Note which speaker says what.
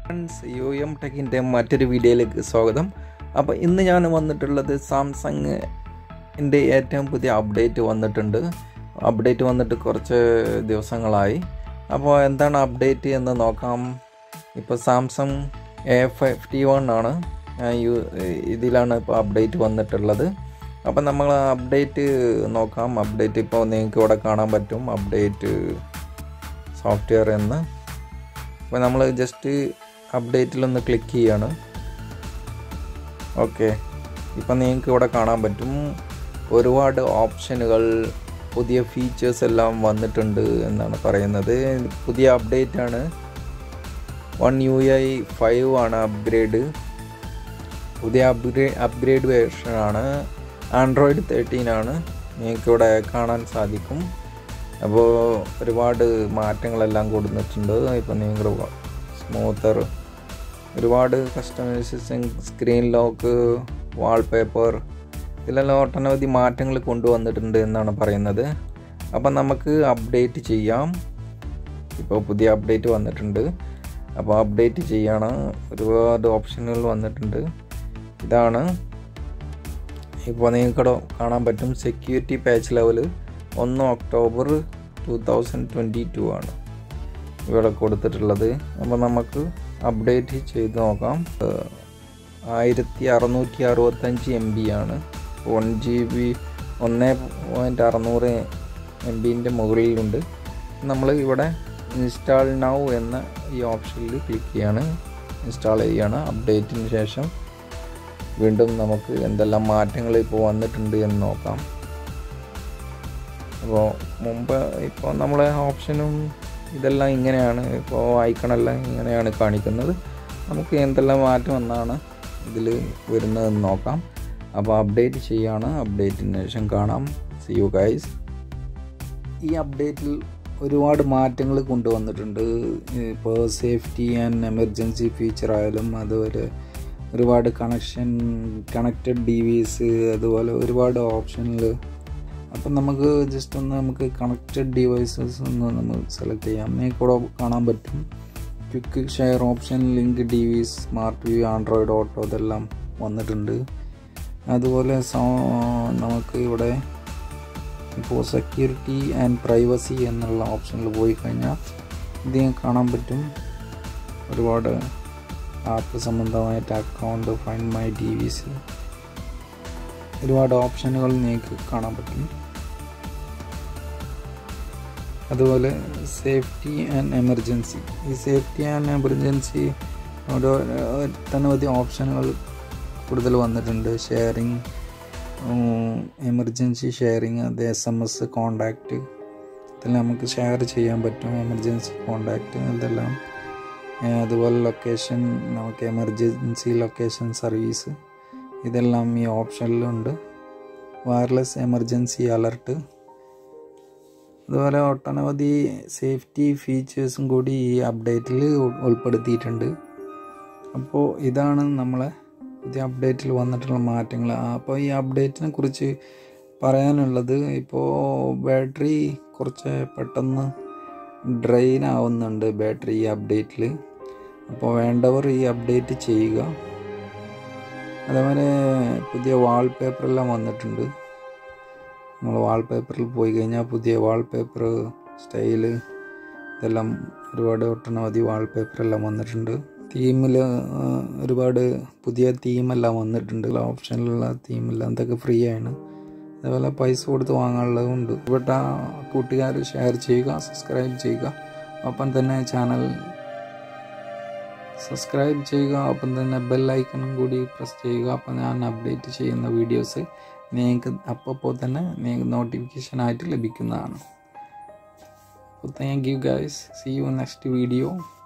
Speaker 1: friends U M ടെക്കിൻ്റെ മറ്റൊരു വീഡിയോയിലേക്ക് സ്വാഗതം അപ്പോൾ ഇന്ന് ഞാൻ വന്നിട്ടുള്ളത് സാംസങ്ങിൻ്റെ ഏറ്റവും പുതിയ അപ്ഡേറ്റ് വന്നിട്ടുണ്ട് അപ്ഡേറ്റ് വന്നിട്ട് കുറച്ച് ദിവസങ്ങളായി അപ്പോൾ എന്താണ് അപ്ഡേറ്റ് എന്ന് നോക്കാം ഇപ്പോൾ സാംസങ് എ ഫിഫ്റ്റി വൺ ആണ് ഞാൻ യു ഇതിലാണ് ഇപ്പോൾ അപ്ഡേറ്റ് വന്നിട്ടുള്ളത് അപ്പോൾ നമ്മൾ അപ്ഡേറ്റ് നോക്കാം അപ്ഡേറ്റ് ഇപ്പോൾ നിങ്ങൾക്ക് ഇവിടെ കാണാൻ പറ്റും അപ്ഡേറ്റ് സോഫ്റ്റ്വെയർ എന്ന് അപ്പോൾ നമ്മൾ ജസ്റ്റ് അപ്ഡേറ്റിലൊന്ന് ക്ലിക്ക് ചെയ്യാണ് ഓക്കെ ഇപ്പം നിങ്ങൾക്ക് ഇവിടെ കാണാൻ പറ്റും ഒരുപാട് ഓപ്ഷനുകൾ പുതിയ ഫീച്ചേഴ്സ് എല്ലാം വന്നിട്ടുണ്ട് എന്നാണ് പറയുന്നത് പുതിയ അപ്ഡേറ്റ് ആണ് വൺ യു ഐ ഫൈവ് ആണ് അപ്ഗ്രേഡ് പുതിയ അപ്ഗ്രേഡ് അപ്ഗ്രേഡ് വേർഷനാണ് ആൻഡ്രോയിഡ് തേർട്ടീൻ ആണ് നിങ്ങൾക്ക് ഇവിടെ കാണാൻ സാധിക്കും അപ്പോൾ ഒരുപാട് മാറ്റങ്ങളെല്ലാം കൊടുത്തിട്ടുണ്ട് ഇപ്പോൾ നിങ്ങൾ സ്മൂത്തർ ഒരുപാട് കസ്റ്റമൈസേഷൻ സ്ക്രീൻ ലോക്ക് വാൾപേപ്പർ ഇതിലെല്ലാം ഒട്ടനവധി മാറ്റങ്ങൾ കൊണ്ടുവന്നിട്ടുണ്ട് എന്നാണ് പറയുന്നത് അപ്പം നമുക്ക് അപ്ഡേറ്റ് ചെയ്യാം ഇപ്പോൾ പുതിയ അപ്ഡേറ്റ് വന്നിട്ടുണ്ട് അപ്പോൾ അപ്ഡേറ്റ് ചെയ്യണം ഒരുപാട് ഓപ്ഷനുകൾ വന്നിട്ടുണ്ട് ഇതാണ് ഇപ്പോൾ നിങ്ങൾക്ക് കാണാൻ പറ്റും സെക്യൂരിറ്റി പാച്ച് ലെവൽ ഒന്ന് October two thousand twenty two ആണ് ഇവിടെ കൊടുത്തിട്ടുള്ളത് അപ്പോൾ നമുക്ക് അപ്ഡേറ്റ് ചെയ്ത് നോക്കാം ആയിരത്തി അറുന്നൂറ്റി അറുപത്തഞ്ച് എം ബി ആണ് വൺ ജി ബി ഒന്ന് പോയിൻറ്റ് അറുന്നൂറ് എം ബിൻ്റെ മുകളിലുണ്ട് നമ്മൾ ഇവിടെ ഇൻസ്റ്റാൾ നൗ എന്ന ഈ ഓപ്ഷനിൽ ക്ലിക്ക് ചെയ്യാണ് ഇൻസ്റ്റാൾ ചെയ്യാണ് അപ്ഡേറ്റിന് ശേഷം വീണ്ടും നമുക്ക് എന്തെല്ലാം മാറ്റങ്ങൾ ഇപ്പോൾ വന്നിട്ടുണ്ട് എന്ന് നോക്കാം അപ്പോൾ മുമ്പ് ഇപ്പോൾ നമ്മളെ ഓപ്ഷനും ഇതെല്ലാം ഇങ്ങനെയാണ് ഇപ്പോൾ ഐക്കണെല്ലാം ഇങ്ങനെയാണ് കാണിക്കുന്നത് നമുക്ക് എന്തെല്ലാം മാറ്റം വന്നാണ് ഇതിൽ വരുന്നതെന്ന് നോക്കാം അപ്പോൾ അപ്ഡേറ്റ് ചെയ്യാണ് അപ്ഡേറ്റിന് ശേഷം കാണാം സി യു ഗൈസ് ഈ അപ്ഡേറ്റിൽ ഒരുപാട് മാറ്റങ്ങൾ കൊണ്ടുവന്നിട്ടുണ്ട് ഇപ്പോൾ സേഫ്റ്റി ആൻഡ് എമർജൻസി ഫീച്ചർ ആയാലും അതുപോലെ ഒരുപാട് കണക്ഷൻ കണക്റ്റഡ് ഡി വിസ് അതുപോലെ ഒരുപാട് ഓപ്ഷനിൽ അപ്പം നമുക്ക് ജസ്റ്റ് ഒന്ന് നമുക്ക് കണക്റ്റഡ് ഡിവൈസസ് ഒന്ന് നമ്മൾ സെലക്ട് ചെയ്യാം നിങ്ങൾക്ക് ഇവിടെ കാണാൻ പറ്റും quick share option link T V smart view Android auto ഇതെല്ലാം വന്നിട്ടുണ്ട് അതുപോലെ നമുക്ക് ഇവിടെ ഇപ്പോൾ സെക്യൂരിറ്റി ആൻഡ് പ്രൈവസി എന്നുള്ള ഓപ്ഷനിൽ പോയി കഴിഞ്ഞാൽ ഇത് കാണാൻ പറ്റും ഒരുപാട് ആപ്പ് സംബന്ധമായിട്ട് account find my device ഒരുപാട് ഓപ്ഷനുകൾ നിങ്ങൾക്ക് കാണാൻ പറ്റും അതുപോലെ സേഫ്റ്റി ആൻഡ് എമർജൻസി ഈ സേഫ്റ്റി ആൻഡ് എമർജൻസി ഓരോ ഒട്ടനവധി ഓപ്ഷനുകൾ കൂടുതൽ വന്നിട്ടുണ്ട് ഷെയറിങ് എമർജൻസി ഷെയറിങ് അത് എസ് എം എസ് കോണ്ടാക്റ്റ് ഇതെല്ലാം നമുക്ക് ഷെയർ ചെയ്യാൻ പറ്റും എമർജൻസി കോണ്ടാക്റ്റ് ഇതെല്ലാം അതുപോലെ ലൊക്കേഷൻ നമുക്ക് എമർജൻസി ലൊക്കേഷൻ സർവീസ് ഇതെല്ലാം ഈ ഓപ്ഷനിലുണ്ട് വയർലെസ് എമർജൻസി അലർട്ട് അതുപോലെ ഒട്ടനവധി സേഫ്റ്റി ഫീച്ചേഴ്സും കൂടി ഈ അപ്ഡേറ്റിൽ ഉൾപ്പെടുത്തിയിട്ടുണ്ട് അപ്പോൾ ഇതാണ് നമ്മളെ പുതിയ അപ്ഡേറ്റിൽ വന്നിട്ടുള്ള മാറ്റങ്ങൾ അപ്പോൾ ഈ അപ്ഡേറ്റിനെ കുറിച്ച് പറയാനുള്ളത് ഇപ്പോൾ ബാറ്ററി കുറച്ച് പെട്ടെന്ന് ഡ്രെയിൻ ആവുന്നുണ്ട് ബാറ്ററി ഈ അപ്ഡേറ്റിൽ അപ്പോൾ വേണ്ടവർ ഈ അപ്ഡേറ്റ് ചെയ്യുക അതേപോലെ പുതിയ വാൾപേപ്പറെല്ലാം വന്നിട്ടുണ്ട് നമ്മൾ വാൾപേപ്പറിൽ പോയി കഴിഞ്ഞാൽ പുതിയ വാൾപേപ്പർ സ്റ്റൈല് ഇതെല്ലാം ഒരുപാട് ഒട്ടനവധി വാൾപേപ്പറെല്ലാം വന്നിട്ടുണ്ട് തീമിൽ ഒരുപാട് പുതിയ തീമെല്ലാം വന്നിട്ടുണ്ട് ഓപ്ഷനിലുള്ള തീമെല്ലാം ഇതൊക്കെ ഫ്രീ ആണ് അതേപോലെ പൈസ കൊടുത്ത് വാങ്ങാനുള്ളതുണ്ട് ഇവിടെ കൂട്ടുകാർ ഷെയർ ചെയ്യുക സബ്സ്ക്രൈബ് ചെയ്യുക ഒപ്പം തന്നെ ചാനൽ സബ്സ്ക്രൈബ് ചെയ്യുക ഒപ്പം തന്നെ ബെൽ ഐക്കണും കൂടി പ്രസ് ചെയ്യുക അപ്പം ഞാൻ അപ്ഡേറ്റ് ചെയ്യുന്ന വീഡിയോസ് നിങ്ങൾക്ക് അപ്പോൾ തന്നെ നിങ്ങൾക്ക് നോട്ടിഫിക്കേഷൻ ആയിട്ട് ലഭിക്കുന്നതാണ് അപ്പോൾ thank you guys see you next video